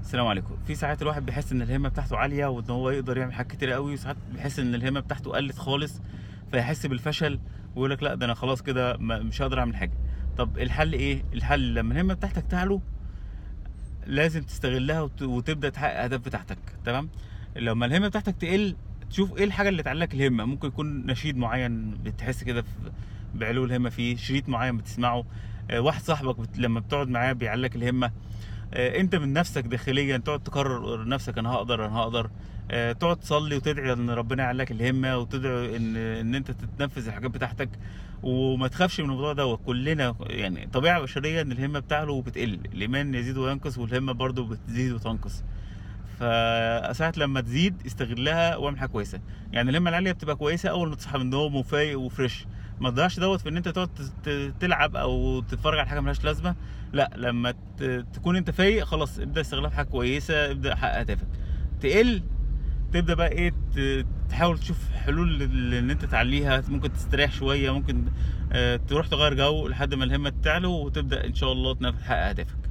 السلام عليكم في ساعات الواحد بيحس ان الهمه بتاعته عاليه وان هو يقدر يعمل حاجات كتير قوي وساعات بيحس ان الهمه بتاعته قلت خالص فيحس بالفشل ويقول لك لا ده انا خلاص كده ما- مش هقدر اعمل حاجه طب الحل ايه الحل لما الهمه بتاعتك تعلو لازم تستغلها وت- وتبدا تحقق الاهداف بتاعتك تمام لما الهمه بتاعتك تقل تشوف ايه الحاجه اللي تعلق الهمه ممكن يكون نشيد معين بتحس كده في- بعلو الهمه فيه شريط معين بتسمعه آه، واحد صاحبك بت... لما بتقعد معاه بيعلق الهمه آه، انت من نفسك داخليا تقعد تكرر نفسك انا هقدر انا هقدر آه، تقعد تصلي وتدعي ان ربنا يعلق الهمه وتدعي ان ان انت تتنفذ الحاجات بتاعتك وما تخافش من الموضوع ده كلنا يعني طبيعه بشريه ان الهمه بتعلو وبتقل الايمان يزيد وينقص والهمه برضو بتزيد وتنقص فساعة لما تزيد استغلها واعمل حاجه كويسه يعني الهمه العاليه بتبقى كويسه اول ما تصحى من النوم وفايق وفريش ما تضيعش دوت في ان انت تقعد ت- ت- تلعب او تتفرج على حاجه ملهاش لازمه لا لما ت- تكون انت فايق خلاص ابدا استغلها في حاجه كويسه ابدا حقق اهدافك تقل تبدا بقى ايه ت- تحاول تشوف حلول لل- ان انت تعليها ممكن تستريح شويه ممكن آه، تروح تغير جو لحد ما الهمه تعلو وتبدا ان شاء الله تنف- تحقق اهدافك